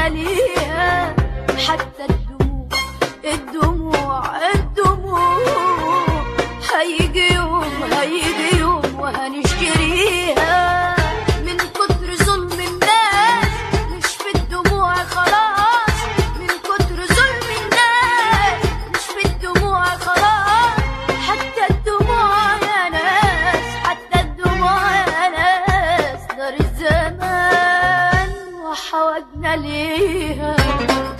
وحوجنا ليها حتى الدموع الدموع الدموع هيجي يوم هيجي يوم وهنشتريها من كتر ظلم الناس مش في الدموع خلاص من كتر ظلم الناس مش في الدموع خلاص حتى الدموع يا ناس حتى الدموع يا ناس دار الزمان وحوجنا ليها